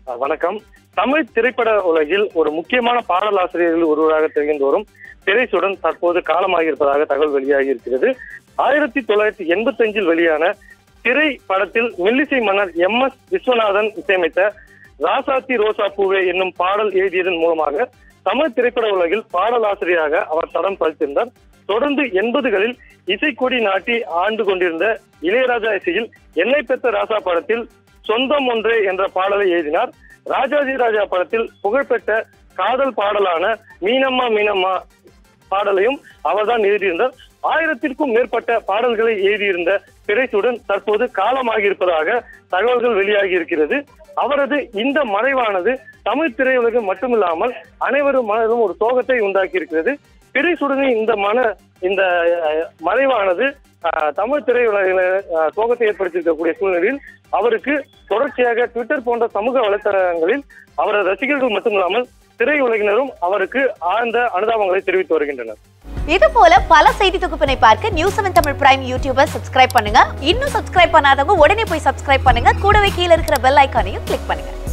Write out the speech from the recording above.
அஹ் வணக்கம் தமிழ் திரைப்பட உலகில் ஒரு முக்கியமான பாடலாசிரியர்கள் ஒருவராக திகழ்ந்தோறும் திரைசுடன் தற்போது காலமாகி இருப்பதாக தகவல் வெளியாகி இருக்கிறது ஆயிரத்தி தொள்ளாயிரத்தி எண்பத்தி அஞ்சில் வெளியான திரை படத்தில் மெல்லிசை மன்னர் எம் எஸ் விஸ்வநாதன் இசையமைத்த ராசாத்தி ரோசா பூவே என்னும் பாடல் எழுதியதன் மூலமாக தமிழ் திரைப்பட உலகில் பாடலாசிரியராக அவர் தடம் பதித்திருந்தார் தொடர்ந்து எண்பதுகளில் இசைக்கொடி நாட்டி ஆண்டு கொண்டிருந்த இளையராஜா இசையில் என்னை பெற்ற ராசா படத்தில் சொந்தம் ஒன்றே என்ற பாடலை எழுதினார் ராஜாஜி ராஜா படத்தில் புகழ்பெற்ற காதல் பாடலான மீனம்மா மீனம்மா பாடலையும் அவர்தான் எழுதியிருந்தார் ஆயிரத்திற்கும் மேற்பட்ட பாடல்களை எழுதியிருந்த திரைத்துடன் தற்போது காலமாகி இருப்பதாக தகவல்கள் வெளியாகி இருக்கிறது அவரது இந்த மறைவானது தமிழ் திரையுலகம் மட்டுமில்லாமல் அனைவரும் மனதும் ஒரு சோகத்தை உண்டாக்கி இருக்கிறது திரைசுடனின் இந்த மன இந்த அஹ், மறைவானது அஹ், தமிழ் திரையுலகில் அஹ், சோகத்தை ஏற்படுத்தியிருக்கக்கூடிய சூழ்நிலையில் அவருக்கு தொடர்ச்சியாக ட்விட்டர் போன்ற சமூக வலைத்தளங்களில் அவரது ரசிகர்கள் மட்டுமில்லாமல் திரையுலகினரும் அவருக்கு ஆழ்ந்த அனுதாபங்களை தெரிவித்து வருகின்றனர் இது போல பல செய்தி தொகுப்பினை பார்க்க news seven Tamil prime YouTuber subscribe பண்ணுங்க இன்னும் சப்ஸ்கிரைப் பண்ணாதவங்க உடனே போய் சப்ஸ்கிரைப் பண்ணுங்க கூடவே கீழே இருக்கிற பெல் ஐக்கானையும் கிளிக் பண்ணுங்க